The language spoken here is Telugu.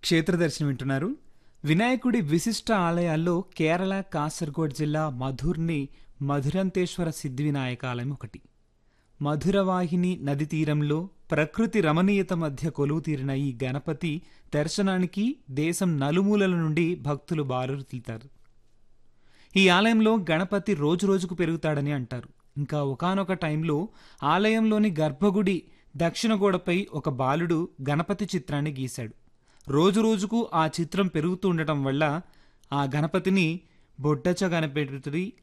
క్షేత్ర దర్శనం వింటున్నారు వినాయకుడి విశిష్ట ఆలయాల్లో కేరళ కాసర్గోడ్ జిల్లా మధుర్ని మధురంతేశ్వర సిద్ధి వినాయక ఆలయం ఒకటి మధురవాహిని నది తీరంలో ప్రకృతి రమణీయత మధ్య కొలువు తీరిన ఈ గణపతి దర్శనానికి దేశం నలుమూలల నుండి భక్తులు బారులుతారు ఈ ఆలయంలో గణపతి రోజురోజుకు పెరుగుతాడని అంటారు ఇంకా ఒకానొక టైంలో ఆలయంలోని గర్భగుడి దక్షిణ గోడపై ఒక బాలుడు గణపతి చిత్రాన్ని గీశాడు రోజురోజుకు ఆ చిత్రం పెరుగుతూ ఉండటం వల్ల ఆ గణపతిని బొడ్డచ గణపతి